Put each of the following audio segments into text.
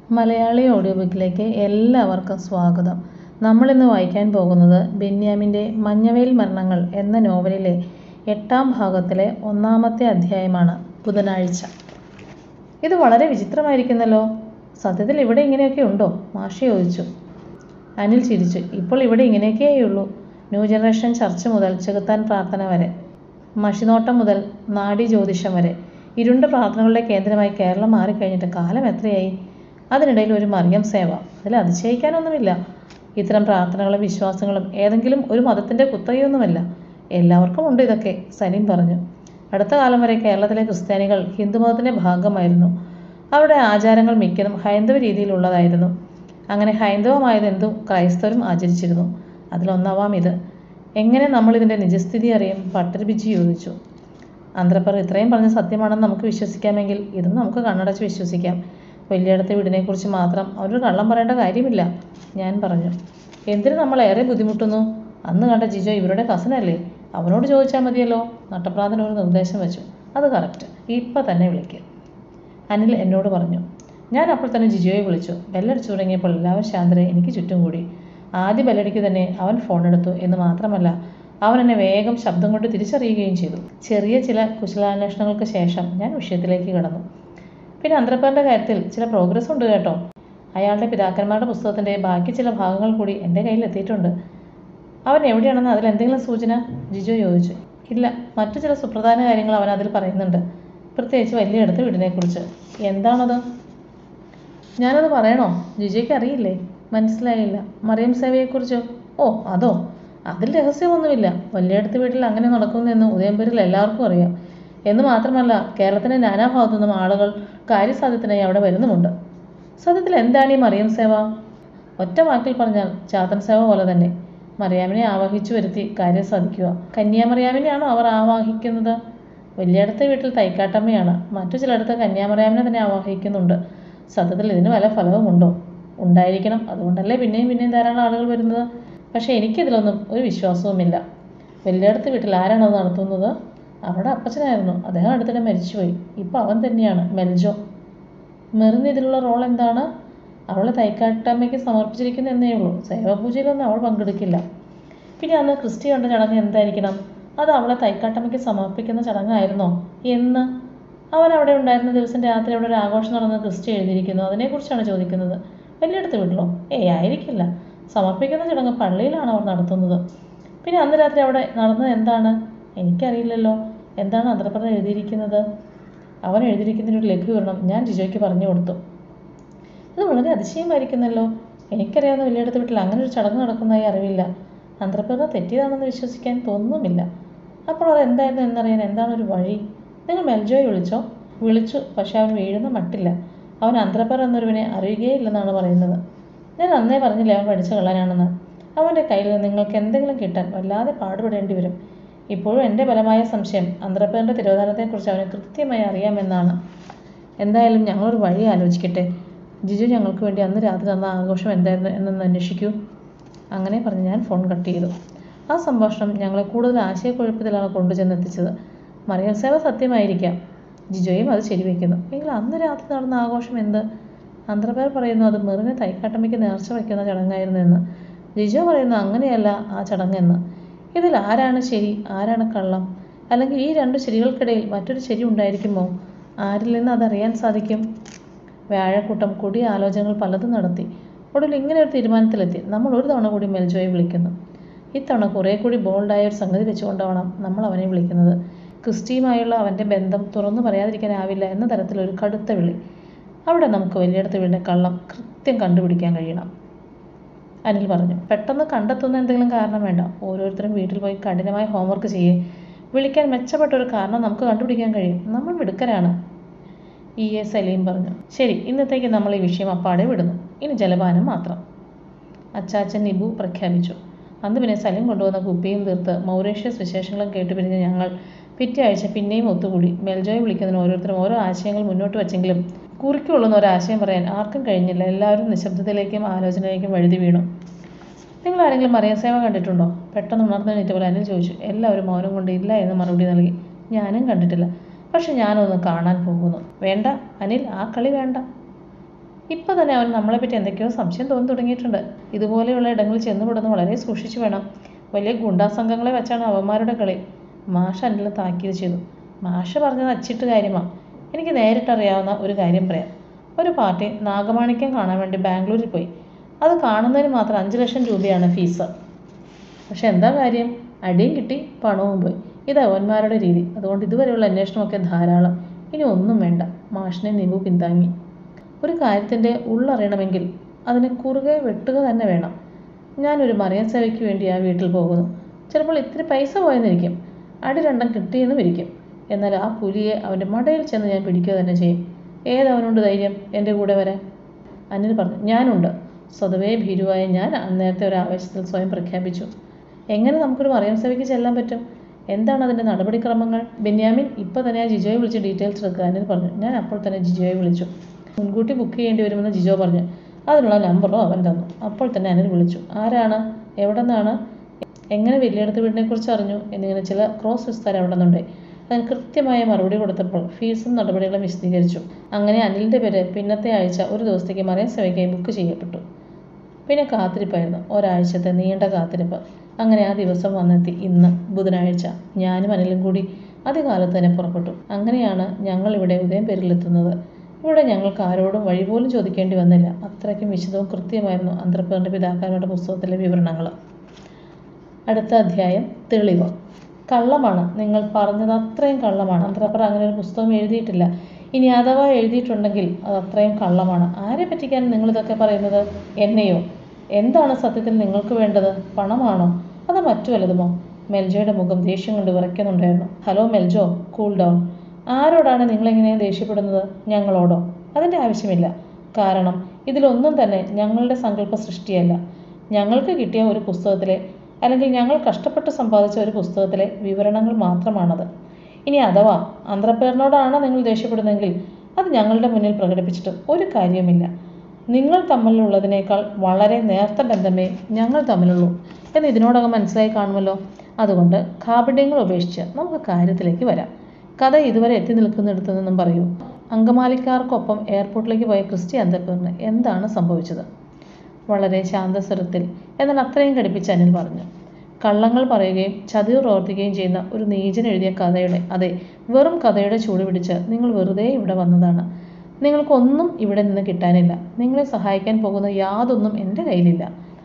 Malayali audio ബുക്കിലേക്ക് എല്ലാവർക്കും സ്വാഗതം നമ്മളിന്ന് വായിക്കാൻ പോകുന്നത് ബെന്യാമിൻ്റെ മഞ്ഞവെയിൽ മരണങ്ങൾ എന്ന നോവലിലെ എട്ടാം ഭാഗത്തിലെ ഒന്നാമത്തെ അധ്യായമാണ് ബുധനാഴ്ച ഇത് വളരെ വിചിത്രമായിരിക്കുന്നല്ലോ സത്യത്തിൽ ഇവിടെ ഇങ്ങനെയൊക്കെ ഉണ്ടോ മാഷി ചോദിച്ചു അനിൽ ചിരിച്ചു ഇപ്പോൾ ഇവിടെ ഇങ്ങനെയൊക്കെയേ ഉള്ളൂ ന്യൂ ജനറേഷൻ ചർച്ച മുതൽ ചെകുത്താൻ പ്രാർത്ഥന വരെ മഷിനോട്ടം മുതൽ നാഡി ജ്യോതിഷം വരെ ഇരുണ്ട പ്രാർത്ഥനകളുടെ കേന്ദ്രമായി കേരളം മാറിക്കഴിഞ്ഞിട്ട് കാലം എത്രയായി അതിനിടയിൽ ഒരു മറിയം സേവ അതിൽ അതിശയിക്കാനൊന്നുമില്ല ഇത്തരം പ്രാർത്ഥനകളും വിശ്വാസങ്ങളും ഏതെങ്കിലും ഒരു മതത്തിൻ്റെ കുത്തകയൊന്നുമല്ല എല്ലാവർക്കും ഉണ്ട് ഇതൊക്കെ സലീം പറഞ്ഞു അടുത്ത കാലം വരെ കേരളത്തിലെ ക്രിസ്ത്യാനികൾ ഹിന്ദുമതത്തിൻ്റെ ഭാഗമായിരുന്നു അവരുടെ ആചാരങ്ങൾ മിക്കതും ഹൈന്ദവ രീതിയിലുള്ളതായിരുന്നു അങ്ങനെ ഹൈന്ദവമായതെന്തും ക്രൈസ്തവരും ആചരിച്ചിരുന്നു അതിലൊന്നാവാം ഇത് എങ്ങനെ നമ്മൾ ഇതിൻ്റെ നിജസ്ഥിതി അറിയും പട്ടര് ബിജി ചോദിച്ചു അന്ത്രപ്പർ ഇത്രയും പറഞ്ഞ സത്യമാണെന്ന് നമുക്ക് വിശ്വസിക്കാമെങ്കിൽ ഇതും നമുക്ക് കണ്ണടച്ച് വിശ്വസിക്കാം വലിയടത്തെ വീടിനെക്കുറിച്ച് മാത്രം അവരൊരു കള്ളം പറയേണ്ട കാര്യമില്ല ഞാൻ പറഞ്ഞു എന്തിനു നമ്മൾ ഏറെ ബുദ്ധിമുട്ടുന്നു അന്ന് കണ്ട ജിജോ ഇവരുടെ കസിനല്ലേ അവനോട് ചോദിച്ചാൽ മതിയല്ലോ നട്ടപ്രാന്തൻ ഒരു നിർദ്ദേശം വെച്ചു അത് കറക്റ്റ് ഇപ്പം തന്നെ വിളിക്ക് അനിൽ എന്നോട് പറഞ്ഞു ഞാൻ അപ്പോൾ തന്നെ ജിജോയെ വിളിച്ചു ബെല്ലടിച്ചു തുടങ്ങിയപ്പോൾ എല്ലാവരും ശാന്തരെ എനിക്ക് ചുറ്റും കൂടി ആദ്യ ബെല്ലടിക്ക് തന്നെ അവൻ ഫോൺ എടുത്തു എന്ന് മാത്രമല്ല അവൻ എന്നെ വേഗം ശബ്ദം കൊണ്ട് തിരിച്ചറിയുകയും ചെയ്തു ചെറിയ ചില കുശലാന്വേഷണങ്ങൾക്ക് ശേഷം ഞാൻ വിഷയത്തിലേക്ക് കടന്നു പിന്നെ അന്ത്രപ്പന്റെ കാര്യത്തിൽ ചില പ്രോഗ്രസ് ഉണ്ട് കേട്ടോ അയാളുടെ പിതാക്കന്മാരുടെ പുസ്തകത്തിൻ്റെ ബാക്കി ചില ഭാഗങ്ങൾ കൂടി എൻ്റെ കയ്യിൽ എത്തിയിട്ടുണ്ട് അവൻ എവിടെയാണെന്ന് അതിൽ എന്തെങ്കിലും സൂചന ജിജോ ചോദിച്ചു ഇല്ല മറ്റു ചില സുപ്രധാന കാര്യങ്ങൾ അവൻ അതിൽ പറയുന്നുണ്ട് പ്രത്യേകിച്ച് വലിയ അടുത്ത വീടിനെക്കുറിച്ച് എന്താണത് ഞാനത് പറയണോ ജിജോയ്ക്ക് അറിയില്ലേ മനസ്സിലായില്ല മറിയം സേവയെക്കുറിച്ചോ ഓ അതോ അതിൽ രഹസ്യമൊന്നുമില്ല വലിയടുത്ത് വീട്ടിൽ അങ്ങനെ നടക്കുന്നെന്ന് ഉദയംപേരിൽ എല്ലാവർക്കും അറിയാം എന്ന് മാത്രമല്ല കേരളത്തിൻ്റെ നാനാഭാഗത്തു നിന്നും ആളുകൾ കാര്യസാധ്യത്തിനായി അവിടെ വരുന്നുമുണ്ട് സത്യത്തിൽ എന്താണ് ഈ മറിയം സേവ ഒറ്റ വാക്കിൽ പറഞ്ഞാൽ ചാത്തൻ സേവ പോലെ തന്നെ മറിയാമിനെ ആവാഹിച്ചു വരുത്തി കാര്യം സാധിക്കുക കന്യാമറിയാമിനെയാണോ അവർ ആവാഹിക്കുന്നത് വലിയടത്തെ വീട്ടിൽ തൈക്കാട്ടമ്മയാണ് മറ്റു ചിലയിടത്ത് കന്യാമറിയാമിനെ തന്നെ ആവാഹിക്കുന്നുണ്ട് സത്യത്തിൽ ഇതിന് വല്ല ഫലവുമുണ്ടോ ഉണ്ടായിരിക്കണം അതുകൊണ്ടല്ലേ പിന്നെയും പിന്നെയും ധാരാളം ആളുകൾ വരുന്നത് പക്ഷേ എനിക്കിതിലൊന്നും ഒരു വിശ്വാസവുമില്ല വലിയടത്ത് വീട്ടിൽ ആരാണ് അത് നടത്തുന്നത് അവിടെ അപ്പച്ചനായിരുന്നു അദ്ദേഹം അടുത്തിടെ മരിച്ചുപോയി ഇപ്പോൾ അവൻ തന്നെയാണ് മെൽജോ മെറിന് ഇതിലുള്ള റോൾ എന്താണ് അവളെ തൈക്കാട്ടമ്മയ്ക്ക് സമർപ്പിച്ചിരിക്കുന്ന എന്നേ ഉള്ളൂ സേവാപൂജയിലൊന്നും അവൾ പങ്കെടുക്കില്ല പിന്നെ അന്ന് ക്രിസ്റ്റി കണ്ട ചടങ്ങ് എന്തായിരിക്കണം അത് അവളെ തൈക്കാട്ടമ്മയ്ക്ക് സമർപ്പിക്കുന്ന ചടങ്ങായിരുന്നോ എന്ന് അവൻ അവിടെ ഉണ്ടായിരുന്ന ദിവസം രാത്രി അവിടെ ഒരു ആഘോഷം നടന്ന് ക്രിസ്റ്റി എഴുതിയിരിക്കുന്നു അതിനെക്കുറിച്ചാണ് ചോദിക്കുന്നത് വലിയടത്ത് വീട്ടിലോ ഏയ് ആയിരിക്കില്ല സമർപ്പിക്കുന്ന ചടങ്ങ് പള്ളിയിലാണ് അവർ നടത്തുന്നത് പിന്നെ അന്ന് രാത്രി അവിടെ നടന്നത് എന്താണ് എനിക്കറിയില്ലല്ലോ എന്താണ് ആന്ധ്രപ്രദേശ് എഴുതിയിരിക്കുന്നത് അവൻ എഴുതിയിരിക്കുന്നതിൻ്റെ ഒരു ലഘൂകരണം ഞാൻ ജിജോയ്ക്ക് പറഞ്ഞു കൊടുത്തു ഇത് വളരെ അതിശയമായിരിക്കുന്നല്ലോ എനിക്കറിയാവുന്ന വലിയടത്ത് വീട്ടിൽ അങ്ങനെ ഒരു ചടങ്ങ് നടക്കുന്നതായി അറിവില്ല ആന്ധ്രപ്രദേശ് തെറ്റിയതാണെന്ന് വിശ്വസിക്കാൻ തോന്നുന്നുമില്ല അപ്പോൾ അത് എന്തായിരുന്നു എന്നറിയാൻ എന്താണ് ഒരു വഴി നിങ്ങൾ മെൽജോയെ വിളിച്ചോ വിളിച്ചു പക്ഷെ അവൻ വീഴുന്ന മട്ടില്ല അവൻ ആന്ധ്രപ്പർ എന്നൊരുവനെ അറിയുകയില്ലെന്നാണ് പറയുന്നത് ഞാൻ അന്നേ പറഞ്ഞില്ലേ അവൻ പഠിച്ച കള്ളനാണെന്ന് അവൻ്റെ കയ്യിൽ നിന്ന് നിങ്ങൾക്ക് എന്തെങ്കിലും കിട്ടാൻ വല്ലാതെ പാടുപെടേണ്ടി വരും ഇപ്പോഴും എൻ്റെ ബലമായ സംശയം ആന്ധ്രപ്പേറിൻ്റെ തിരോധാനത്തെക്കുറിച്ച് അവന് കൃത്യമായി അറിയാമെന്നാണ് എന്തായാലും ഞങ്ങളൊരു വഴി ആലോചിക്കട്ടെ ജിജു ഞങ്ങൾക്ക് വേണ്ടി അന്ന് രാത്രി നടന്ന ആഘോഷം എന്തായിരുന്നു എന്നൊന്ന് അന്വേഷിക്കൂ അങ്ങനെ പറഞ്ഞ് ഞാൻ ഫോൺ കട്ട് ചെയ്തു ആ സംഭാഷണം ഞങ്ങളെ കൂടുതൽ ആശയക്കുഴപ്പത്തിലാണ് കൊണ്ടുചെന്നെത്തിച്ചത് മറിയം സേവ സത്യമായിരിക്കാം ജിജോയും അത് ശരിവെക്കുന്നു എങ്കിൽ അന്ന് രാത്രി നടന്ന ആഘോഷം എന്ത് ആന്ധ്രപേർ പറയുന്നു അത് മെറിനെ തൈക്കാട്ടമ്മയ്ക്ക് നേർച്ച വയ്ക്കുന്ന ചടങ്ങായിരുന്നു എന്ന് ജിജോ പറയുന്നു അങ്ങനെയല്ല ആ ചടങ്ങെന്ന് ഇതിൽ ആരാണ് ശരി ആരാണ് കള്ളം അല്ലെങ്കിൽ ഈ രണ്ട് ശരികൾക്കിടയിൽ മറ്റൊരു ശരി ഉണ്ടായിരിക്കുമോ ആരിൽ നിന്ന് അതറിയാൻ സാധിക്കും വ്യാഴക്കൂട്ടം കൊടിയ ആലോചനകൾ പലതും നടത്തി ഒടുവിൽ ഇങ്ങനെ ഒരു തീരുമാനത്തിലെത്തി നമ്മൾ ഒരു തവണ കൂടി മെൽജോയെ വിളിക്കുന്നു ഇത്തവണ കുറേ കൂടി ബോൾഡായ ഒരു സംഗതി വെച്ചുകൊണ്ടാവണം നമ്മൾ അവനെ വിളിക്കുന്നത് ക്രിസ്റ്റിയുമായുള്ള അവൻ്റെ ബന്ധം തുറന്നു പറയാതിരിക്കാനാവില്ല എന്ന തരത്തിലൊരു കടുത്ത വിളി അവിടെ നമുക്ക് വലിയടത്ത് വീടിൻ്റെ കള്ളം കൃത്യം കണ്ടുപിടിക്കാൻ കഴിയണം അനിൽ പറഞ്ഞു പെട്ടെന്ന് കണ്ടെത്തുന്ന എന്തെങ്കിലും കാരണം വേണ്ട ഓരോരുത്തരും വീട്ടിൽ പോയി കഠിനമായ ഹോംവർക്ക് ചെയ്യേ വിളിക്കാൻ മെച്ചപ്പെട്ട ഒരു കാരണം നമുക്ക് കണ്ടുപിടിക്കാൻ കഴിയും നമ്മൾ മിടുക്കരാണ് ഇ എ സലീം പറഞ്ഞു ശരി ഇന്നത്തേക്ക് നമ്മൾ ഈ വിഷയം അപ്പാടെ വിടുന്നു ഇനി ജലപാനം മാത്രം അച്ചാച്ചൻ നിബു പ്രഖ്യാപിച്ചു അന്ന് പിന്നെ സലീം കൊണ്ടുവന്ന കുപ്പിയും തീർത്ത് മൗറേഷ്യസ് വിശേഷങ്ങളും കേട്ടുപിരിഞ്ഞ ഞങ്ങൾ പിറ്റേ ആഴ്ച പിന്നെയും ഒത്തുകൂടി മെൽജോയെ വിളിക്കുന്നതിന് ഓരോരുത്തരും ഓരോ ആശയങ്ങൾ മുന്നോട്ട് വച്ചെങ്കിലും കുറിക്കുള്ളുന്ന ഒരാശയം പറയാൻ ആർക്കും കഴിഞ്ഞില്ല എല്ലാവരും നിശബ്ദത്തിലേക്കും ആലോചനയിലേക്കും വഴുതി വീണു നിങ്ങൾ ആരെങ്കിലും മറിയ സേവ കണ്ടിട്ടുണ്ടോ പെട്ടെന്ന് ഉണർന്നു എണീറ്റ പോലെ അനിൽ ചോദിച്ചു എല്ലാവരും മൗനം കൊണ്ട് ഇല്ല എന്ന് മറുപടി നൽകി ഞാനും കണ്ടിട്ടില്ല പക്ഷെ ഞാനൊന്ന് കാണാൻ പോകുന്നു വേണ്ട അനിൽ ആ കളി വേണ്ട ഇപ്പം തന്നെ അവൻ നമ്മളെപ്പറ്റി എന്തൊക്കെയോ സംശയം തോന്നി തുടങ്ങിയിട്ടുണ്ട് ഇതുപോലെയുള്ള ഇടങ്ങളിൽ ചെന്നുപെടുന്ന വളരെ സൂക്ഷിച്ചു വേണം വലിയ ഗുണ്ടാ സംഘങ്ങളെ വെച്ചാണ് അവന്മാരുടെ കളി മാഷ് അനിൽ താക്കീത് ചെയ്തു മാഷ് പറഞ്ഞത് അച്ചിട്ട് കാര്യമാണ് എനിക്ക് നേരിട്ടറിയാവുന്ന ഒരു കാര്യം പറയാം ഒരു പാർട്ടി നാഗമാണിക്യം കാണാൻ വേണ്ടി ബാംഗ്ലൂരിൽ പോയി അത് കാണുന്നതിന് മാത്രം അഞ്ച് ലക്ഷം രൂപയാണ് ഫീസ് പക്ഷെ എന്താ കാര്യം അടിയും കിട്ടി പണവും പോയി ഇത് അവന്മാരുടെ രീതി അതുകൊണ്ട് ഇതുവരെയുള്ള അന്വേഷണമൊക്കെ ധാരാളം ഇനി ഒന്നും വേണ്ട മാഷിനെ നിബു പിന്താങ്ങി ഒരു കാര്യത്തിൻ്റെ ഉള്ളറിയണമെങ്കിൽ അതിനെ കുറുകെ വെട്ടുക തന്നെ വേണം ഞാനൊരു മറിയൻ സേവയ്ക്ക് വേണ്ടി ആ വീട്ടിൽ പോകുന്നു ചിലപ്പോൾ ഇത്തിരി പൈസ പോയെന്നിരിക്കും അടി രണ്ടും കിട്ടിയെന്നും ഇരിക്കും എന്നാൽ ആ പുലിയെ അവൻ്റെ മടയിൽ ചെന്ന് ഞാൻ പിടിക്കുക തന്നെ ചെയ്യും ഏതവനുണ്ട് ധൈര്യം എൻ്റെ കൂടെ വരാൻ അനിൽ പറഞ്ഞു ഞാനുണ്ട് സ്വതവേ ഭീരുവായ ഞാൻ നേരത്തെ ഒരു ആവേശത്തിൽ സ്വയം പ്രഖ്യാപിച്ചു എങ്ങനെ നമുക്കൊരു മറിയം സഭയ്ക്ക് ചെല്ലാൻ പറ്റും എന്താണ് അതിൻ്റെ നടപടിക്രമങ്ങൾ ബെന്യാമിൻ ഇപ്പോൾ തന്നെ ആ ജിജോയെ വിളിച്ച് ഡീറ്റെയിൽസ് എടുക്കുക അനിൽ പറഞ്ഞു ഞാൻ അപ്പോൾ തന്നെ ജിജോയെ വിളിച്ചു മുൻകൂട്ടി ബുക്ക് ചെയ്യേണ്ടി വരുമെന്ന് ജിജോ പറഞ്ഞു അതിനുള്ള നമ്പറോ അവൻ തന്നു അപ്പോൾ തന്നെ അനിൽ വിളിച്ചു ആരാണ് എവിടെ നിന്നാണ് എങ്ങനെ വലിയടത്ത് വീടിനെക്കുറിച്ച് അറിഞ്ഞു എന്നിങ്ങനെ ചില ക്രോസ് വിസ്താരം അവിടെ നിന്നുണ്ടായി അതിന് കൃത്യമായ മറുപടി കൊടുത്തപ്പോൾ ഫീസും നടപടികളും വിശദീകരിച്ചു അങ്ങനെ അനിലിൻ്റെ പേര് പിന്നത്തെ ആഴ്ച ഒരു ദിവസത്തേക്ക് മറിയം സഭയ്ക്കായി ബുക്ക് ചെയ്യപ്പെട്ടു പിന്നെ കാത്തിരിപ്പായിരുന്നു ഒരാഴ്ചത്തെ നീണ്ട കാത്തിരിപ്പ് അങ്ങനെ ആ ദിവസം വന്നെത്തി ഇന്ന് ബുധനാഴ്ച ഞാനും അനിലും കൂടി അതികാലത്ത് തന്നെ പുറപ്പെട്ടു അങ്ങനെയാണ് ഞങ്ങൾ ഇവിടെ ഉദയം പേരിലെത്തുന്നത് ഇവിടെ ഞങ്ങൾക്ക് ആരോടും വഴി പോലും ചോദിക്കേണ്ടി വന്നില്ല അത്രയ്ക്കും വിശദവും കൃത്യമായിരുന്നു അന്ത്രപ്പേറിൻ്റെ പിതാക്കന്മാരുടെ പുസ്തകത്തിലെ വിവരണങ്ങൾ അടുത്ത അധ്യായം തെളിവ് കള്ളമാണ് നിങ്ങൾ പറഞ്ഞത് അത്രയും കള്ളമാണ് അന്ത്രപ്പർ അങ്ങനെ ഒരു പുസ്തകം എഴുതിയിട്ടില്ല ഇനി അഥവാ എഴുതിയിട്ടുണ്ടെങ്കിൽ അത് അത്രയും കള്ളമാണ് ആരെ പറ്റിക്കാൻ നിങ്ങളിതൊക്കെ പറയുന്നത് എന്നെയോ എന്താണ് സത്യത്തിൽ നിങ്ങൾക്ക് വേണ്ടത് പണമാണോ അതോ മറ്റു വല്ലതുമോ മെൽജോയുടെ മുഖം ദേഷ്യം കൊണ്ട് വിറയ്ക്കുന്നുണ്ടായിരുന്നു ഹലോ മെൽജോ കൂൾ ഡൗൺ ആരോടാണ് നിങ്ങളിങ്ങനെ ദേഷ്യപ്പെടുന്നത് ഞങ്ങളോടോ അതിൻ്റെ ആവശ്യമില്ല കാരണം ഇതിലൊന്നും തന്നെ ഞങ്ങളുടെ സങ്കല്പ സൃഷ്ടിയല്ല ഞങ്ങൾക്ക് കിട്ടിയ ഒരു പുസ്തകത്തിലെ അല്ലെങ്കിൽ ഞങ്ങൾ കഷ്ടപ്പെട്ട് സമ്പാദിച്ച ഒരു പുസ്തകത്തിലെ വിവരണങ്ങൾ മാത്രമാണത് ഇനി അഥവാ അന്ത്രപ്പേറിനോടാണ് നിങ്ങൾ ദേഷ്യപ്പെടുന്നതെങ്കിൽ അത് ഞങ്ങളുടെ മുന്നിൽ പ്രകടിപ്പിച്ചിട്ട് ഒരു കാര്യവുമില്ല നിങ്ങൾ തമ്മിലുള്ളതിനേക്കാൾ വളരെ നേർത്ത ബന്ധമേ ഞങ്ങൾ തമ്മിലുള്ളൂ എന്ന് ഇതിനോടകം മനസ്സിലായി കാണുമല്ലോ അതുകൊണ്ട് കാപട്യങ്ങൾ ഉപേക്ഷിച്ച് നമുക്ക് കാര്യത്തിലേക്ക് വരാം കഥ ഇതുവരെ എത്തി നിൽക്കുന്നിടത്തു നിന്നും പറയൂ അങ്കമാലിക്കാർക്കൊപ്പം എയർപോർട്ടിലേക്ക് പോയ ക്രിസ്റ്റി അന്തപ്പൂറിന് എന്താണ് സംഭവിച്ചത് വളരെ ശാന്തസ്വരത്തിൽ എന്നാൽ അത്രയും ഘടിപ്പിച്ച് അനിൽ പറഞ്ഞു കള്ളങ്ങൾ പറയുകയും ചതിവ് പ്രവർത്തിക്കുകയും ചെയ്യുന്ന ഒരു നീചൻ എഴുതിയ കഥയുടെ അതെ വെറും കഥയുടെ ചൂട് പിടിച്ച് നിങ്ങൾ വെറുതെ ഇവിടെ വന്നതാണ് നിങ്ങൾക്കൊന്നും ഇവിടെ നിന്ന് കിട്ടാനില്ല നിങ്ങളെ സഹായിക്കാൻ പോകുന്ന യാതൊന്നും എൻ്റെ കയ്യിലില്ല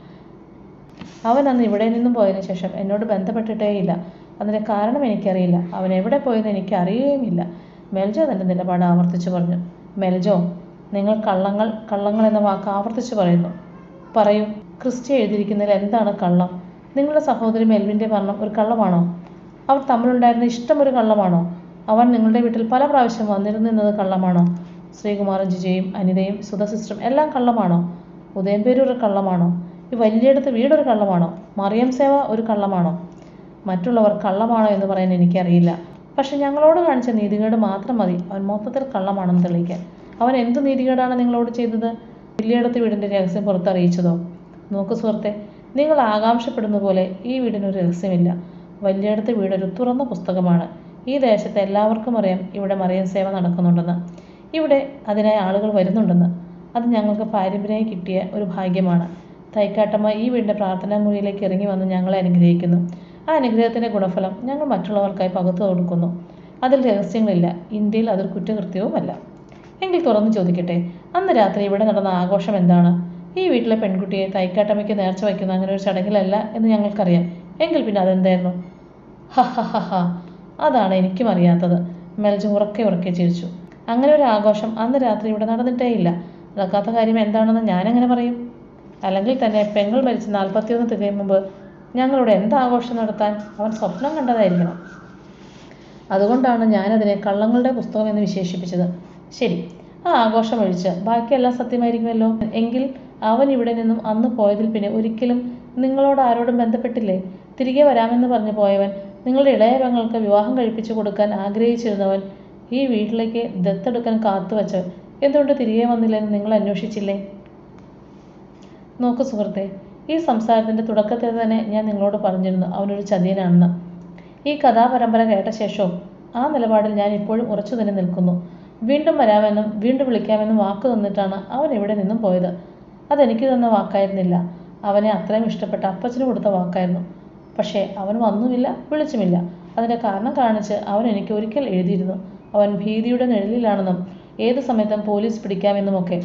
അവൻ അന്ന് ഇവിടെ നിന്നും പോയതിനു ശേഷം എന്നോട് ബന്ധപ്പെട്ടിട്ടേയില്ല അതിൻ്റെ കാരണം എനിക്കറിയില്ല അവൻ എവിടെ പോയെന്ന് എനിക്ക് അറിയുകയുമില്ല മെൽജോ തൻ്റെ നിലപാട് ആവർത്തിച്ചു പറഞ്ഞു മെൽജോ നിങ്ങൾ കള്ളങ്ങൾ കള്ളങ്ങൾ എന്ന വാക്ക് ആവർത്തിച്ചു പറയുന്നു പറയൂ ക്രിസ്റ്റി എഴുതിയിരിക്കുന്നതിൽ എന്താണ് കള്ളം നിങ്ങളുടെ സഹോദരി മെൽവിൻ്റെ മരണം ഒരു കള്ളമാണോ അവർ തമ്മിലുണ്ടായിരുന്ന ഇഷ്ടം ഒരു കള്ളമാണോ അവൻ നിങ്ങളുടെ വീട്ടിൽ പല പ്രാവശ്യം വന്നിരുന്നത് കള്ളമാണോ ശ്രീകുമാറും ജിജയും അനിതയും സുധ സിസ്റ്ററും എല്ലാം കള്ളമാണോ ഉദയംപേരൂർ ഒരു കള്ളമാണോ ഈ വലിയടത്ത് വീടൊരു കള്ളമാണോ മറിയം സേവ ഒരു കള്ളമാണോ മറ്റുള്ളവർ കള്ളമാണോ എന്ന് പറയാൻ എനിക്കറിയില്ല പക്ഷെ ഞങ്ങളോട് കാണിച്ച നീതികേട് മാത്രം മതി അവൻ മൊത്തത്തിൽ കള്ളമാണെന്ന് തെളിയിക്കാൻ അവൻ എന്ത് നീതികേടാണ് നിങ്ങളോട് ചെയ്തത് വലിയടത്ത് വീടിൻ്റെ രഹസ്യം പുറത്തറിയിച്ചതോ നോക്ക് സുഹൃത്തെ നിങ്ങൾ ആകാംക്ഷപ്പെടുന്ന പോലെ ഈ വീടിനൊരു രഹസ്യമില്ല വലിയടത്ത് വീടൊരു തുറന്ന പുസ്തകമാണ് ഈ ദേശത്തെ എല്ലാവർക്കും അറിയാം ഇവിടെ മറിയം സേവ നടക്കുന്നുണ്ടെന്ന് ഇവിടെ അതിനായി ആളുകൾ വരുന്നുണ്ടെന്ന് അത് ഞങ്ങൾക്ക് പാരമ്പര്യമായി കിട്ടിയ ഒരു ഭാഗ്യമാണ് തൈക്കാട്ടമ്മ ഈ വീടിൻ്റെ പ്രാർത്ഥനാ മുറിയിലേക്ക് ഇറങ്ങി വന്ന് ഞങ്ങളെ അനുഗ്രഹിക്കുന്നു ആ അനുഗ്രഹത്തിൻ്റെ ഗുണഫലം ഞങ്ങൾ മറ്റുള്ളവർക്കായി പകുത്തു കൊടുക്കുന്നു അതിൽ രഹസ്യങ്ങളില്ല ഇന്ത്യയിൽ അതൊരു കുറ്റകൃത്യവുമല്ല എങ്കിൽ തുറന്നു ചോദിക്കട്ടെ അന്ന് രാത്രി ഇവിടെ നടന്ന ആഘോഷം എന്താണ് ഈ വീട്ടിലെ പെൺകുട്ടിയെ തൈക്കാട്ടമ്മയ്ക്ക് നേർച്ച വയ്ക്കുന്ന അങ്ങനെ ഒരു ചടങ്ങിലല്ല എന്ന് ഞങ്ങൾക്കറിയാം എങ്കിൽ പിന്നെ അതെന്തായിരുന്നു ഹ ഹ ഹ ഹ അതാണ് എനിക്കും അറിയാത്തത് മെൽജ് ഉറക്കെ ഉറക്കെ ചിരിച്ചു അങ്ങനെ ഒരു ആഘോഷം അന്ന് രാത്രി ഇവിടെ നടന്നിട്ടേ ഇല്ല നടക്കാത്ത കാര്യം എന്താണെന്ന് ഞാനെങ്ങനെ പറയും അല്ലെങ്കിൽ തന്നെ പെങ്ങൾ മരിച്ച് നാൽപ്പത്തിയൊന്ന് തികയും മുമ്പ് ഞങ്ങളിവിടെ എന്ത് ആഘോഷം നടത്താൻ അവൻ സ്വപ്നം കണ്ടതായിരിക്കണം അതുകൊണ്ടാണ് ഞാനതിനെ കള്ളങ്ങളുടെ പുസ്തകം എന്ന് വിശേഷിപ്പിച്ചത് ശരി ആ ആഘോഷം ഒഴിച്ച് ബാക്കിയെല്ലാം സത്യമായിരിക്കുമല്ലോ എങ്കിൽ അവൻ ഇവിടെ നിന്നും അന്ന് പോയതിൽ പിന്നെ ഒരിക്കലും നിങ്ങളോട് ആരോടും ബന്ധപ്പെട്ടില്ലേ തിരികെ വരാമെന്ന് പറഞ്ഞു പോയവൻ നിങ്ങളുടെ ഇളയ പെങ്ങൾക്ക് വിവാഹം കഴിപ്പിച്ചു കൊടുക്കാൻ ആഗ്രഹിച്ചിരുന്നവൻ ഈ വീട്ടിലേക്ക് ദത്തെടുക്കാൻ കാത്തുവച്ച് എന്തുകൊണ്ട് തിരികെ വന്നില്ലെന്ന് നിങ്ങൾ അന്വേഷിച്ചില്ലേ നോക്കൂ സുഹൃത്തെ ഈ സംസാരത്തിൻ്റെ തുടക്കത്തിൽ തന്നെ ഞാൻ നിങ്ങളോട് പറഞ്ഞിരുന്നു അവനൊരു ചതിയനാണെന്ന് ഈ കഥാപരമ്പര കേട്ട ശേഷവും ആ നിലപാടിൽ ഞാൻ ഇപ്പോഴും ഉറച്ചു തന്നെ നിൽക്കുന്നു വീണ്ടും വരാമെന്നും വീണ്ടും വിളിക്കാമെന്നും വാക്ക് തന്നിട്ടാണ് അവൻ ഇവിടെ നിന്നും പോയത് അതെനിക്ക് തന്ന വാക്കായിരുന്നില്ല അവനെ അത്രയും ഇഷ്ടപ്പെട്ട അപ്പച്ചന് കൊടുത്ത വാക്കായിരുന്നു പക്ഷേ അവൻ വന്നുമില്ല വിളിച്ചുമില്ല അതിൻ്റെ കാരണം കാണിച്ച് അവൻ എനിക്ക് ഒരിക്കൽ എഴുതിയിരുന്നു അവൻ ഭീതിയുടെ നിഴലിലാണെന്നും ഏത് സമയത്തും പോലീസ് പിടിക്കാമെന്നുമൊക്കെ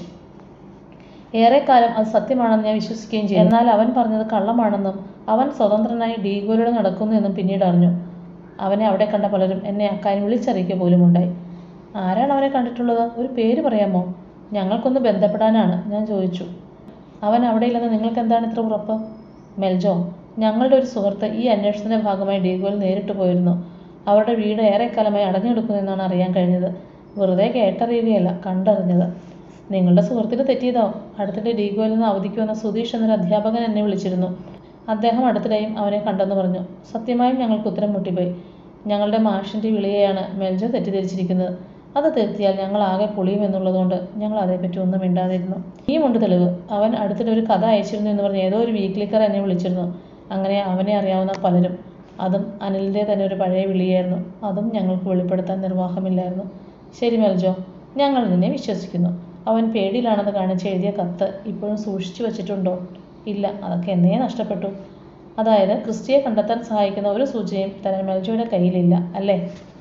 ഏറെക്കാലം അത് സത്യമാണെന്ന് ഞാൻ വിശ്വസിക്കുകയും ചെയ്തു എന്നാൽ അവൻ പറഞ്ഞത് കള്ളമാണെന്നും അവൻ സ്വതന്ത്രനായി ഡീഗോയിലൂടെ നടക്കുന്നു എന്നും പിന്നീട് അറിഞ്ഞു അവനെ അവിടെ കണ്ട പലരും എന്നെ അക്കാര്യം വിളിച്ചറിയിക്കുക പോലും ഉണ്ടായി ആരാണ് അവനെ കണ്ടിട്ടുള്ളത് ഒരു പേര് പറയാമോ ഞങ്ങൾക്കൊന്ന് ബന്ധപ്പെടാനാണ് ഞാൻ ചോദിച്ചു അവൻ അവിടെ ഇല്ലെന്ന് നിങ്ങൾക്ക് എന്താണ് ഇത്ര ഉറപ്പ് മെൽജോ ഞങ്ങളുടെ ഒരു സുഹൃത്ത് ഈ അന്വേഷണത്തിന്റെ ഭാഗമായി ഡീഗോയിൽ നേരിട്ട് പോയിരുന്നു അവരുടെ വീട് ഏറെക്കാലമായി അടഞ്ഞെടുക്കുന്നെന്നാണ് അറിയാൻ കഴിഞ്ഞത് വെറുതെ കേട്ടറിയുകയല്ല കണ്ടറിഞ്ഞത് നിങ്ങളുടെ സുഹൃത്തിന് തെറ്റിയതോ അടുത്തിടെ ഡീഗോയിൽ നിന്ന് അവധിക്ക് വന്ന സുധീഷ് എന്നൊരു അധ്യാപകൻ എന്നെ വിളിച്ചിരുന്നു അദ്ദേഹം അടുത്തിടെയും അവനെ കണ്ടെന്ന് പറഞ്ഞു സത്യമായും ഞങ്ങൾക്ക് ഉത്തരം മുട്ടിപ്പോയി ഞങ്ങളുടെ മാഷിൻ്റെ വിളിയെയാണ് മെൽജോ തെറ്റിദ്ധരിച്ചിരിക്കുന്നത് അത് തിരുത്തിയാൽ ഞങ്ങൾ ആകെ പൊളിയും എന്നുള്ളതുകൊണ്ട് ഞങ്ങൾ അതേപ്പറ്റി ഒന്നും മിണ്ടാതിരുന്നു ഈ മുണ്ട് തെളിവ് അവൻ അടുത്തിടെ ഒരു കഥ അയച്ചിരുന്നു എന്ന് പറഞ്ഞ് ഏതോ ഒരു വീക്ക്ലിക്കർ എന്നെ വിളിച്ചിരുന്നു അങ്ങനെ അവനെ അറിയാവുന്ന പലരും അതും അനിലിൻ്റെ തന്നെ ഒരു പഴയ വിളിയായിരുന്നു അതും ഞങ്ങൾക്ക് വെളിപ്പെടുത്താൻ നിർവാഹമില്ലായിരുന്നു ശരി മെൽജോ ഞങ്ങൾ നിന്നെ വിശ്വസിക്കുന്നു അവൻ പേടിയിലാണെന്ന് കാണിച്ച് എഴുതിയ കത്ത് ഇപ്പോഴും സൂക്ഷിച്ചു വച്ചിട്ടുണ്ടോ ഇല്ല അതൊക്കെ എന്നേ നഷ്ടപ്പെട്ടു അതായത് ക്രിസ്റ്റിയെ കണ്ടെത്താൻ സഹായിക്കുന്ന ഒരു സൂചനയും തരാൻ മെൽജോയുടെ കയ്യിലില്ല അല്ലേ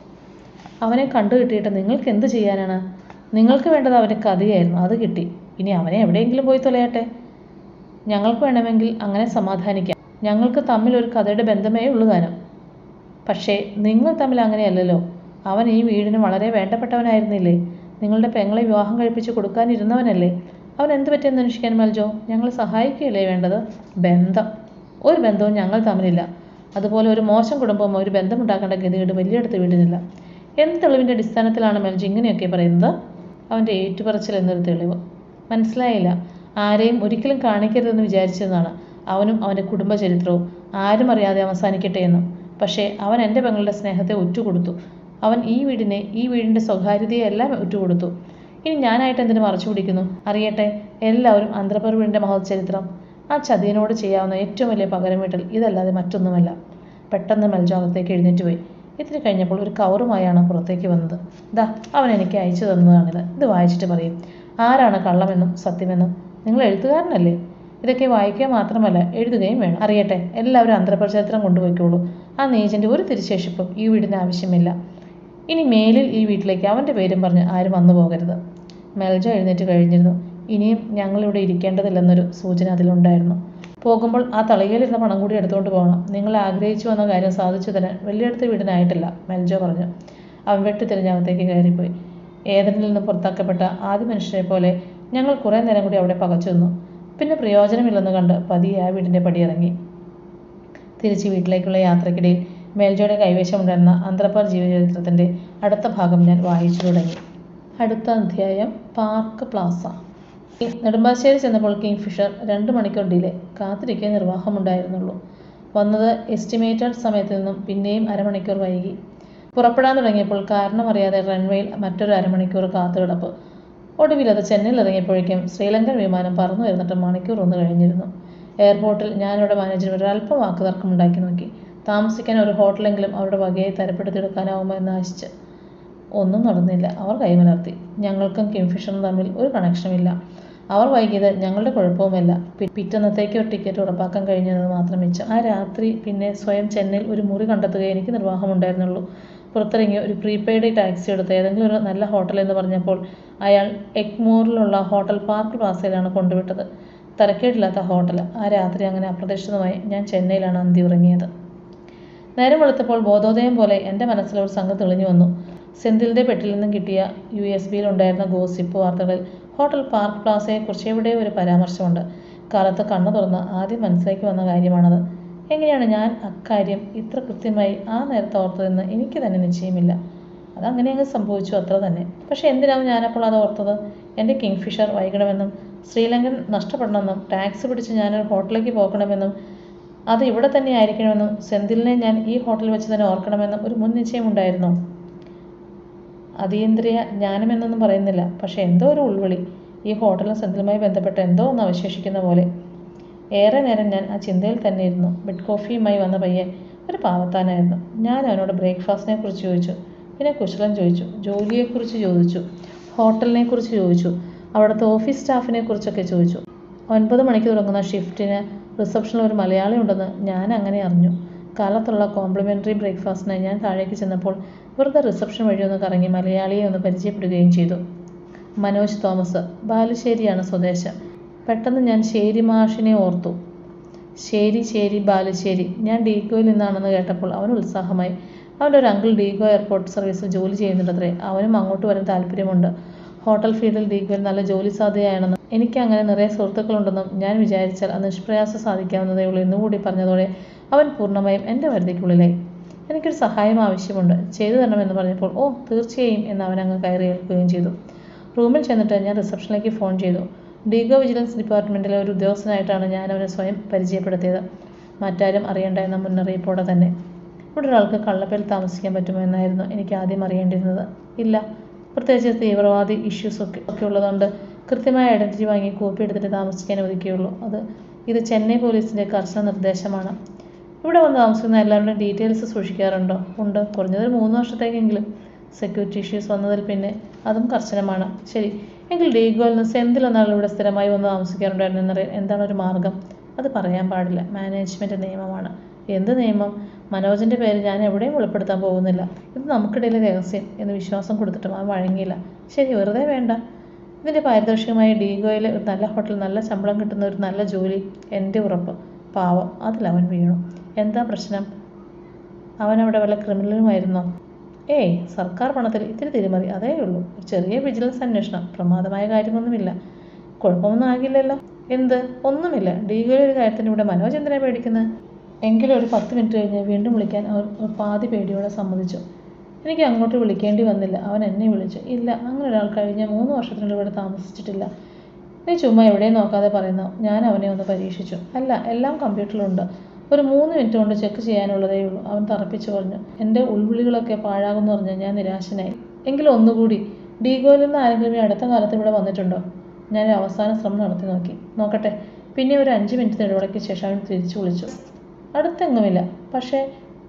അവനെ കണ്ടു കിട്ടിയിട്ട് നിങ്ങൾക്ക് എന്ത് ചെയ്യാനാണ് നിങ്ങൾക്ക് വേണ്ടത് അവൻ്റെ കഥയായിരുന്നു അത് കിട്ടി ഇനി അവനെ എവിടെയെങ്കിലും പോയി തൊലയട്ടെ ഞങ്ങൾക്ക് വേണമെങ്കിൽ അങ്ങനെ സമാധാനിക്കാം ഞങ്ങൾക്ക് തമ്മിൽ ഒരു കഥയുടെ ബന്ധമേ ഉള്ളൂ താനും പക്ഷേ നിങ്ങൾ തമ്മിൽ അങ്ങനെയല്ലല്ലോ അവൻ ഈ വീടിന് വളരെ വേണ്ടപ്പെട്ടവനായിരുന്നില്ലേ നിങ്ങളുടെ പെങ്ങളെ വിവാഹം കഴിപ്പിച്ച് കൊടുക്കാനിരുന്നവനല്ലേ അവൻ എന്ത് പറ്റിയെന്ന് അന്വേഷിക്കാൻ മൽജോ ഞങ്ങൾ സഹായിക്കുകയല്ലേ വേണ്ടത് ബന്ധം ഒരു ബന്ധവും ഞങ്ങൾ തമ്മിലില്ല അതുപോലെ ഒരു മോശം കുടുംബവും ഒരു ബന്ധമുണ്ടാക്കേണ്ട ഗതികേട് വലിയടുത്ത് വീടിനില്ല എന്ത് തെളിവിൻ്റെ അടിസ്ഥാനത്തിലാണ് മെൽജോ ഇങ്ങനെയൊക്കെ പറയുന്നത് അവൻ്റെ ഏറ്റുപറച്ചിൽ എന്നൊരു തെളിവ് മനസ്സിലായില്ല ആരെയും ഒരിക്കലും കാണിക്കരുതെന്ന് വിചാരിച്ചതാണ് അവനും അവൻ്റെ കുടുംബചരിത്രവും ആരും അറിയാതെ അവസാനിക്കട്ടെ എന്നും പക്ഷേ അവൻ എൻ്റെ പെങ്ങളുടെ സ്നേഹത്തെ ഒറ്റുകൊടുത്തു അവൻ ഈ വീടിനെ ഈ വീടിൻ്റെ സ്വകാര്യതയെ എല്ലാം ഒറ്റുകൊടുത്തു ഇനി ഞാനായിട്ട് എന്തിനു മറച്ചു പിടിക്കുന്നു അറിയട്ടെ എല്ലാവരും ആന്ധ്രപ്രഭുവിൻ്റെ മഹോച്ചരിത്രം ആ ചതിയനോട് ചെയ്യാവുന്ന ഏറ്റവും വലിയ പകരം വീട്ടൽ ഇതല്ലാതെ മറ്റൊന്നുമല്ല പെട്ടെന്ന് മെൽജോ അകത്തേക്ക് എഴുന്നേറ്റ് പോയി ഇത്തിരി കഴിഞ്ഞപ്പോൾ ഒരു കവറുമായാണ് പുറത്തേക്ക് വന്നത് ദാ അവൻ എനിക്ക് അയച്ചു തന്നതാണിത് ഇത് വായിച്ചിട്ട് പറയും ആരാണ് കള്ളമെന്നും സത്യമെന്നും നിങ്ങൾ എഴുത്തുകാരനല്ലേ ഇതൊക്കെ വായിക്കുക മാത്രമല്ല എഴുതുകയും വേണം അറിയട്ടെ എല്ലാവരും അന്തരപരിചരിത്രം കൊണ്ടുപോയിക്കോളൂ ആ നീചൻ്റെ ഒരു തിരിശേഷിപ്പും ഈ വീടിന് ആവശ്യമില്ല ഇനി മേലിൽ ഈ വീട്ടിലേക്ക് അവൻ്റെ പേരും പറഞ്ഞ് ആരും വന്നു പോകരുത് മെൽജോ എഴുന്നേറ്റ് കഴിഞ്ഞിരുന്നു ഇനിയും ഞങ്ങളിവിടെ ഇരിക്കേണ്ടതില്ലെന്നൊരു സൂചന അതിലുണ്ടായിരുന്നു പോകുമ്പോൾ ആ തളികയിലിരുന്ന പണം കൂടി എടുത്തുകൊണ്ട് പോകണം നിങ്ങൾ ആഗ്രഹിച്ചു വന്ന കാര്യം സാധിച്ചു തരാൻ വലിയടുത്ത് വീടിനായിട്ടില്ല മെൽജോ പറഞ്ഞു അവൻ വെട്ടിത്തിരിഞ്ഞകത്തേക്ക് കയറിപ്പോയി ഏതനിൽ നിന്ന് പുറത്താക്കപ്പെട്ട ആദ്യ മനുഷ്യരെ പോലെ ഞങ്ങൾ കുറേ നേരം കൂടി അവിടെ പകച്ചു നിന്നു പിന്നെ പ്രയോജനമില്ലെന്ന് കണ്ട് പതിയെ ആ വീടിൻ്റെ പടിയിറങ്ങി തിരിച്ച് വീട്ടിലേക്കുള്ള യാത്രക്കിടയിൽ മേൽജോയുടെ കൈവശമുണ്ടായിരുന്ന അന്ത്രപ്പർ ജീവചരിത്രത്തിൻ്റെ അടുത്ത ഭാഗം ഞാൻ വായിച്ചു തുടങ്ങി അടുത്ത അധ്യായം പാർക്ക് പ്ലാസ നെടുമ്പാശ്ശേരി ചെന്നപ്പോൾ കിങ് ഫിഷർ രണ്ട് മണിക്കൂർ ഡിലേ കാത്തിരിക്കാൻ നിർവാഹമുണ്ടായിരുന്നുള്ളൂ വന്നത് എസ്റ്റിമേറ്റഡ് സമയത്ത് നിന്നും പിന്നെയും അരമണിക്കൂർ വൈകി പുറപ്പെടാൻ തുടങ്ങിയപ്പോൾ കാരണമറിയാതെ റൺവേയിൽ മറ്റൊരു അരമണിക്കൂർ കാത്തുകിടപ്പ് ഒടുവിൽ അത് ചെന്നൈയിൽ ഇറങ്ങിയപ്പോഴേക്കും ശ്രീലങ്കൻ വിമാനം പറന്നു വരുന്നിട്ട് മണിക്കൂർ ഒന്ന് കഴിഞ്ഞിരുന്നു എയർപോർട്ടിൽ ഞാനിവിടെ മാനേജർ ഒരു അല്പം വാക്ക് തർക്കമുണ്ടാക്കി നോക്കി താമസിക്കാൻ ഒരു ഹോട്ടലെങ്കിലും അവരുടെ വകയെ തരപ്പെടുത്തിയെടുക്കാനാവുമോ എന്ന് ആശിച്ച് ഒന്നും നടന്നില്ല അവർ കൈമലർത്തി ഞങ്ങൾക്കും കിങ്ഫിഷറും തമ്മിൽ ഒരു കണക്ഷനുമില്ല അവർ വൈകിയത് ഞങ്ങളുടെ കുഴപ്പവുമല്ല പി- പിറ്റന്നത്തേക്ക് ഒരു ടിക്കറ്റ് ഉറപ്പാക്കാൻ കഴിഞ്ഞത് മാത്രം മിച്ചം ആ രാത്രി പിന്നെ സ്വയം ചെന്നൈയിൽ ഒരു മുറി കണ്ടെത്തുകയെ എനിക്ക് നിർവാഹമുണ്ടായിരുന്നുള്ളൂ പുറത്തിറങ്ങി ഒരു പ്രീപെയ്ഡ് ടാക്സി എടുത്ത് ഏതെങ്കിലും ഒരു നല്ല ഹോട്ടൽ എന്ന് പറഞ്ഞപ്പോൾ അയാൾ എഗ്മോറിലുള്ള ഹോട്ടൽ പാർക്ക് പ്ലാസയിലാണ് കൊണ്ടുവിട്ടത് തരക്കേടില്ലാത്ത ഹോട്ടൽ ആ രാത്രി അങ്ങനെ അപ്രതീക്ഷിതമായി ഞാൻ ചെന്നൈയിലാണ് അന്തി ഉറങ്ങിയത് നേരം വെളുത്തപ്പോൾ ബോധോദയം പോലെ എൻ്റെ മനസ്സിൽ ഒരു സംഘം തെളിഞ്ഞു വന്നു സെന്തിലിൻ്റെ പെട്ടിൽ നിന്നും കിട്ടിയ യു എസ് ബിയിൽ ഉണ്ടായിരുന്ന ഗോസിപ്പ് വാർത്തകളിൽ ഹോട്ടൽ പാർക്ക് പ്ലാസയെക്കുറിച്ച് എവിടെയോ ഒരു പരാമർശമുണ്ട് കാലത്ത് കണ്ണു തുറന്ന് ആദ്യം മനസ്സിലേക്ക് വന്ന കാര്യമാണത് എങ്ങനെയാണ് ഞാൻ അക്കാര്യം ഇത്ര കൃത്യമായി ആ നേരത്തെ ഓർത്തതെന്ന് എനിക്ക് തന്നെ നിശ്ചയമില്ല അതങ്ങനെ അങ്ങ് സംഭവിച്ചു അത്ര തന്നെ പക്ഷേ എന്തിനാവും ഞാനപ്പോൾ അത് ഓർത്തത് എൻ്റെ കിങ് ഫിഷർ വൈകണമെന്നും ശ്രീലങ്കൻ നഷ്ടപ്പെടണമെന്നും ടാക്സി പിടിച്ച് ഞാനൊരു ഹോട്ടലിലേക്ക് പോകണമെന്നും അത് ഇവിടെ തന്നെ ആയിരിക്കണമെന്നും സെന്തിലിനെ ഞാൻ ഈ ഹോട്ടലിൽ വെച്ച് തന്നെ ഓർക്കണമെന്നും ഒരു മുൻ നിശ്ചയമുണ്ടായിരുന്നോ അതീന്ദ്രിയ ജ്ഞാനമെന്നൊന്നും പറയുന്നില്ല പക്ഷെ എന്തോ ഒരു ഉൾവിളി ഈ ഹോട്ടലും സെന്തിലുമായി ബന്ധപ്പെട്ട് എന്തോ ഒന്ന് അവശേഷിക്കുന്ന പോലെ ഏറെ നേരം ഞാൻ ആ ചിന്തയിൽ തന്നെ ഇരുന്നു ബെഡ് കോഫിയുമായി വന്ന പയ്യൻ ഒരു പാവത്താനായിരുന്നു ഞാൻ അവനോട് ബ്രേക്ക്ഫാസ്റ്റിനെ കുറിച്ച് ചോദിച്ചു പിന്നെ കുശലം ചോദിച്ചു ജോലിയെക്കുറിച്ച് ചോദിച്ചു ഹോട്ടലിനെ കുറിച്ച് ചോദിച്ചു അവിടുത്തെ ഓഫീസ് സ്റ്റാഫിനെ കുറിച്ചൊക്കെ ചോദിച്ചു ഒൻപത് മണിക്ക് തുടങ്ങുന്ന ഷിഫ്റ്റിന് റിസപ്ഷനിൽ ഒരു മലയാളി ഉണ്ടെന്ന് ഞാൻ അങ്ങനെ അറിഞ്ഞു കാലത്തുള്ള കോംപ്ലിമെൻ്ററി ബ്രേക്ക്ഫാസ്റ്റിന് ഞാൻ താഴേക്ക് ചെന്നപ്പോൾ വെറുതെ റിസപ്ഷൻ വഴി ഒന്ന് കറങ്ങി മലയാളിയെ ഒന്ന് പരിചയപ്പെടുകയും ചെയ്തു മനോജ് തോമസ് ബാലുശ്ശേരിയാണ് സ്വദേശം പെട്ടെന്ന് ഞാൻ ശേരി മാഷിനെ ഓർത്തു ശരി ശരി ബാലുശ്ശേരി ഞാൻ ഡീഗോയിൽ നിന്നാണെന്ന് കേട്ടപ്പോൾ അവന് ഉത്സാഹമായി അവൻ്റെ ഒരു അങ്കിൾ ഡീഗോ എയർപോർട്ട് സർവീസിൽ ജോലി ചെയ്യുന്നുണ്ടത്രേ അവനും അങ്ങോട്ട് വരാൻ താല്പര്യമുണ്ട് ഹോട്ടൽ ഫീൽഡിൽ ഡീഗോയിൽ നല്ല ജോലി സാധ്യതയാണെന്നും എനിക്ക് അങ്ങനെ നിറയെ സുഹൃത്തുക്കളുണ്ടെന്നും ഞാൻ വിചാരിച്ചാൽ അത് നിഷ്പ്രയാസം സാധിക്കാവുന്നതേ ഉള്ളൂ എന്നുകൂടി പറഞ്ഞതോടെ അവൻ പൂർണ്ണമായും എൻ്റെ പരിധിക്കുള്ളിലായി എനിക്കൊരു സഹായം ആവശ്യമുണ്ട് ചെയ്തു തരണമെന്ന് പറഞ്ഞപ്പോൾ ഓ തീർച്ചയായും എന്ന് അവൻ അങ്ങ് കയറി ഏൽക്കുകയും ചെയ്തു റൂമിൽ ചെന്നിട്ട് ഞാൻ റിസപ്ഷനിലേക്ക് ഫോൺ ചെയ്തു ഡീഗോ വിജിലൻസ് ഡിപ്പാർട്ട്മെൻറ്റിലെ ഒരു ഉദ്യോഗസ്ഥനായിട്ടാണ് ഞാൻ അവനെ സ്വയം പരിചയപ്പെടുത്തിയത് മറ്റാരും അറിയണ്ട എന്ന മുന്നറിയിപ്പോടെ തന്നെ ഇവിടെ ഒരാൾക്ക് കള്ളപ്പേൽ താമസിക്കാൻ പറ്റുമോ എന്നായിരുന്നു എനിക്ക് ആദ്യം അറിയേണ്ടിയിരുന്നത് ഇല്ല പ്രത്യേകിച്ച് തീവ്രവാദി ഇഷ്യൂസ് ഒക്കെ ഒക്കെ ഉള്ളതുകൊണ്ട് കൃത്യമായ ഐഡൻറ്റിറ്റി വാങ്ങി കോപ്പി എടുത്തിട്ട് താമസിക്കാൻ അനുവദിക്കുകയുള്ളൂ അത് ഇത് ചെന്നൈ പോലീസിൻ്റെ കർശന നിർദ്ദേശമാണ് ഇവിടെ വന്ന് താമസിക്കുന്ന എല്ലാവരുടെയും ഡീറ്റെയിൽസ് സൂക്ഷിക്കാറുണ്ടോ ഉണ്ട് കുറഞ്ഞതൊരു മൂന്ന് വർഷത്തേക്കെങ്കിലും സെക്യൂരിറ്റി ഇഷ്യൂസ് വന്നതിൽ പിന്നെ അതും കർശനമാണ് ശരി എങ്കിൽ ഡീഗോയിൽ നിന്ന് സെന്തിൽ ഒന്നാൾ ഇവിടെ സ്ഥിരമായി വന്ന് താമസിക്കാറുണ്ടായിരുന്നു എന്നറിയാൻ എന്താണ് ഒരു മാർഗം അത് പറയാൻ പാടില്ല മാനേജ്മെൻറ്റ് നിയമമാണ് എന്ത് നിയമം മനോജിൻ്റെ പേര് ഞാൻ എവിടെയും വെളിപ്പെടുത്താൻ പോകുന്നില്ല ഇത് നമുക്കിടയിലെ രഹസ്യം എന്ന് വിശ്വാസം കൊടുത്തിട്ടും അവൻ വഴങ്ങിയില്ല ശരി വെറുതെ വേണ്ട ഇതിൻ്റെ പാരിതോഷികമായി ഡീഗോയിലെ ഒരു നല്ല ഹോട്ടൽ നല്ല ശമ്പളം കിട്ടുന്ന ഒരു നല്ല ജോലി എൻ്റെ ഉറപ്പ് പാവം അതിലവൻ വീണു എന്താ പ്രശ്നം അവൻ അവിടെ വല്ല ക്രിമിനലുമായിരുന്നോ ഏയ് സർക്കാർ പണത്തിൽ ഇത്തിരി തിരിമറി അതേ ഉള്ളൂ ഒരു ചെറിയ വിജിലൻസ് അന്വേഷണം പ്രമാദമായ കാര്യമൊന്നുമില്ല കുഴപ്പമൊന്നും ആകില്ലല്ലോ എന്ത് ഒന്നുമില്ല ഡീഗോയിലെ ഒരു കാര്യത്തിന് ഇവിടെ മനോജ് എന്തിനാ പേടിക്കുന്നത് എങ്കിലും ഒരു പത്ത് മിനിറ്റ് കഴിഞ്ഞ് വീണ്ടും വിളിക്കാൻ അവർ ഒരു പാതി പേടിയോടെ സമ്മതിച്ചു എനിക്ക് അങ്ങോട്ട് വിളിക്കേണ്ടി വന്നില്ല അവൻ എന്നെ വിളിച്ചു ഇല്ല അങ്ങനെ ഒരാൾ കഴിഞ്ഞ മൂന്ന് വർഷത്തിനുള്ളിൽ ഇവിടെ താമസിച്ചിട്ടില്ല നീ ചുമ്മാ എവിടെയും നോക്കാതെ പറയുന്നു ഞാൻ അവനെ ഒന്ന് പരീക്ഷിച്ചു അല്ല എല്ലാം കമ്പ്യൂട്ടറിലുണ്ട് ഒരു മൂന്ന് മിനിറ്റ് കൊണ്ട് ചെക്ക് ചെയ്യാനുള്ളതേ ഉള്ളൂ അവൻ തറപ്പിച്ചു പറഞ്ഞു എൻ്റെ ഉൾവിളികളൊക്കെ പാഴാകുമെന്ന് പറഞ്ഞ് ഞാൻ നിരാശനായി എങ്കിലും ഒന്നുകൂടി ഡീഗോയിൽ നിന്ന് ആരെങ്കിലും ഈ അടുത്ത കാലത്ത് ഇവിടെ വന്നിട്ടുണ്ടോ ഞാൻ ഒരു അവസാന ശ്രമം നടത്തി നോക്കി നോക്കട്ടെ പിന്നെ ഒരു അഞ്ച് മിനിറ്റ് ഇടവേളയ്ക്ക് ശേഷം അവൻ തിരിച്ചു വിളിച്ചു അടുത്തെങ്ങുമില്ല പക്ഷേ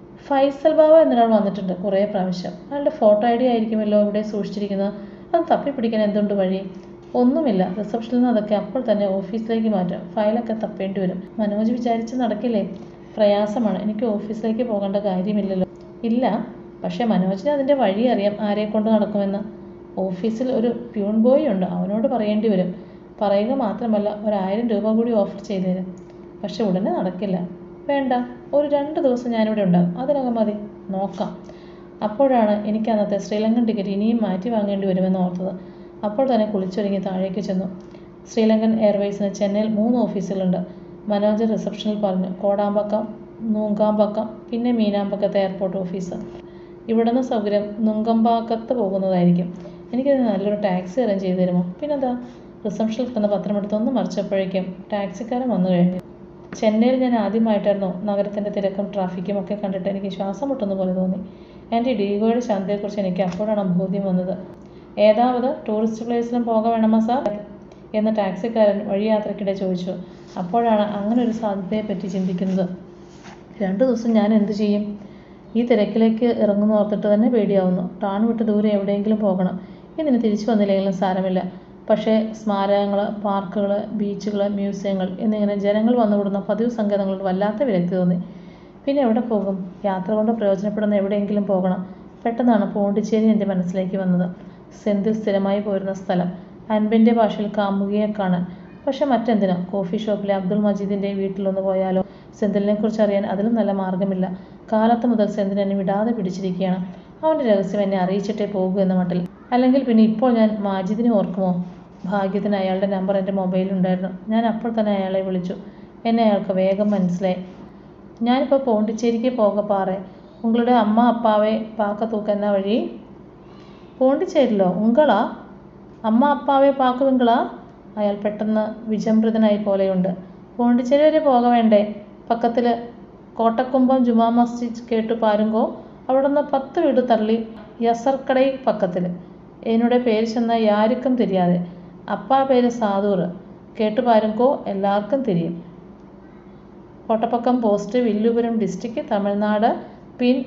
ഫൈസൽ ബാബ എന്നൊരാൾ വന്നിട്ടുണ്ട് കുറേ പ്രാവശ്യം അയാളുടെ ഫോട്ടോ ഐ ഡി ആയിരിക്കുമല്ലോ ഇവിടെ സൂക്ഷിച്ചിരിക്കുന്നത് അത് തപ്പിപ്പിടിക്കാൻ എന്തുണ്ട് വഴി ഒന്നുമില്ല റിസപ്ഷനിൽ നിന്ന് അതൊക്കെ അപ്പോൾ തന്നെ ഓഫീസിലേക്ക് മാറ്റാം ഫയലൊക്കെ തപ്പേണ്ടി വരും മനോജ് വിചാരിച്ച് നടക്കില്ലേ പ്രയാസമാണ് എനിക്ക് ഓഫീസിലേക്ക് പോകേണ്ട കാര്യമില്ലല്ലോ ഇല്ല പക്ഷേ മനോജിന് അതിൻ്റെ വഴി അറിയാം ആരെ കൊണ്ട് നടക്കുമെന്ന് ഓഫീസിൽ ഒരു പ്യൂൺ ബോയ് ഉണ്ട് അവനോട് പറയേണ്ടി വരും പറയുക മാത്രമല്ല ഒരായിരം രൂപ കൂടി ഓഫർ ചെയ്തേരും പക്ഷെ ഉടനെ നടക്കില്ല വേണ്ട ഒരു രണ്ട് ദിവസം ഞാനിവിടെ ഉണ്ടാകും അതിനകം മതി നോക്കാം അപ്പോഴാണ് എനിക്ക് അന്നത്തെ ശ്രീലങ്കൻ ടിക്കറ്റ് ഇനിയും മാറ്റി വാങ്ങേണ്ടി വരുമെന്ന് ഓർത്തത് അപ്പോൾ തന്നെ കുളിച്ചൊരുങ്ങി താഴേക്ക് ചെന്നു ശ്രീലങ്കൻ എയർവേസിന് ചെന്നൈയിൽ മൂന്ന് ഓഫീസുകളുണ്ട് മനോജ് റിസപ്ഷനിൽ പറഞ്ഞു കോടാമ്പക്കം നൂങ്കാമ്പക്കം പിന്നെ മീനാമ്പക്കത്തെ എയർപോർട്ട് ഓഫീസ് ഇവിടുന്ന് സൗകര്യം നുങ്കമ്പാക്കത്ത് പോകുന്നതായിരിക്കും എനിക്കത് നല്ലൊരു ടാക്സി അറേഞ്ച് ചെയ്ത് തരുമോ പിന്നെന്താ റിസപ്ഷനിൽ കിടന്ന പത്രമെടുത്ത് ഒന്ന് മറിച്ചപ്പോഴേക്കും ടാക്സിക്കാരൻ വന്നു കഴിഞ്ഞു ചെന്നൈയിൽ ഞാൻ ആദ്യമായിട്ടായിരുന്നു നഗരത്തിൻ്റെ തിരക്കും ട്രാഫിക്കും ഒക്കെ കണ്ടിട്ട് എനിക്ക് ശ്വാസം മുട്ടുന്ന പോലെ തോന്നി എൻ്റെ ഡീഗോയുടെ ശാന്തതയെക്കുറിച്ച് എനിക്ക് അപ്പോഴാണ് ബോധ്യം വന്നത് ഏതാവത് ടൂറിസ്റ്റ് പ്ലേസിലും പോക വേണമോ സാർ എന്ന് ടാക്സിക്കാരൻ വഴിയാത്രയ്ക്കിടെ ചോദിച്ചു അപ്പോഴാണ് അങ്ങനെ ഒരു സാധ്യതയെപ്പറ്റി ചിന്തിക്കുന്നത് രണ്ട് ദിവസം ഞാൻ എന്ത് ചെയ്യും ഈ തിരക്കിലേക്ക് ഇറങ്ങുന്നു ഓർത്തിട്ട് തന്നെ പേടിയാവുന്നു ടൗൺ വിട്ട് ദൂരെ എവിടെയെങ്കിലും പോകണം ഇതിന് തിരിച്ചു വന്നില്ലെങ്കിലും സാരമില്ല പക്ഷേ സ്മാരകങ്ങൾ പാർക്കുകൾ ബീച്ചുകൾ മ്യൂസിയങ്ങൾ എന്നിങ്ങനെ ജനങ്ങൾ വന്നുകൂടുന്ന പതിവ് സങ്കേതങ്ങളോട് വല്ലാത്ത വിരക്തി തോന്നി പിന്നെ എവിടെ പോകും യാത്ര കൊണ്ട് പ്രയോജനപ്പെടുന്ന എവിടെയെങ്കിലും പോകണം പെട്ടെന്നാണ് പോണ്ടിച്ചേരി എൻ്റെ മനസ്സിലേക്ക് വന്നത് സെന്തിൽ സ്ഥിരമായി പോരുന്ന സ്ഥലം അൻപിൻ്റെ ഭാഷയിൽ കാമുകിയെ കാണാൻ പക്ഷെ മറ്റെന്തിനാ കോഫി ഷോപ്പിലെ അബ്ദുൾ മജീദിൻ്റെ വീട്ടിലൊന്ന് പോയാലോ സെന്തിലിനെ കുറിച്ച് അറിയാൻ അതിലും നല്ല മാർഗമില്ല കാലത്ത് മുതൽ സെന്തിൽ എന്നെ വിടാതെ പിടിച്ചിരിക്കുകയാണ് അവൻ്റെ രഹസ്യം എന്നെ അറിയിച്ചിട്ടേ പോകൂ എന്ന മട്ടിൽ അല്ലെങ്കിൽ പിന്നെ ഇപ്പോൾ ഞാൻ മാജിദിനെ ഓർക്കുമോ ഭാഗ്യത്തിന് അയാളുടെ നമ്പർ എൻ്റെ മൊബൈലിലുണ്ടായിരുന്നു ഞാൻ അപ്പോൾ തന്നെ അയാളെ വിളിച്ചു എന്നെ അയാൾക്ക് വേഗം മനസ്സിലായി ഞാനിപ്പോൾ പോണ്ടിച്ചേരിക്ക് പോക പാറേ ഉങ്ങളുടെ അമ്മ അപ്പാവെ പാക്ക തൂക്കുന്ന വഴി പോണ്ടിച്ചേരിലോ ഉങ്കളാ അമ്മ അപ്പാവെ പാക്കുവിങ്കളാ അയാൾ പെട്ടെന്ന് വിചംഭൃതനായി പോലെയുണ്ട് പോണ്ടിച്ചേരി വരെ പോക വേണ്ടേ പക്കത്തിൽ കോട്ടക്കുമ്പം ജുമാ മസ്ജിദ് കേട്ടു പാരുങ്കോ അവിടുന്ന് പത്ത് വീട് തള്ളി യസർക്കടൈ പക്കത്തിൽ എന്നോട് പേര് ചെന്ന യാരുക്കും തിരിയാതെ അപ്പാ പേര് സാദൂർ കേട്ടു പാരുങ്കോ എല്ലാവർക്കും തിരിയും Kottappakkam post Villupuram district Tamil Nadu pin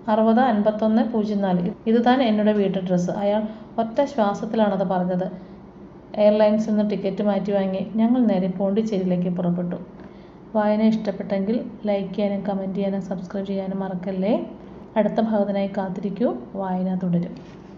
അറുപത് അൻപത്തൊന്ന് പൂജ്യം നാല് ഇത് താൻ എന്നോട് വീട്ടു ഡ്രസ്സ് അയാൾ ഒറ്റ ശ്വാസത്തിലാണത് പറഞ്ഞത് എയർലൈൻസിൽ നിന്ന് ടിക്കറ്റ് മാറ്റി വാങ്ങി ഞങ്ങൾ നേരെ പോണ്ടിച്ചേരിയിലേക്ക് പുറപ്പെട്ടു വായന ഇഷ്ടപ്പെട്ടെങ്കിൽ ലൈക്ക് ചെയ്യാനും കമൻറ്റ് ചെയ്യാനും സബ്സ്ക്രൈബ് ചെയ്യാനും മറക്കല്ലേ അടുത്ത ഭാഗത്തിനായി കാത്തിരിക്കൂ വായന തുടരും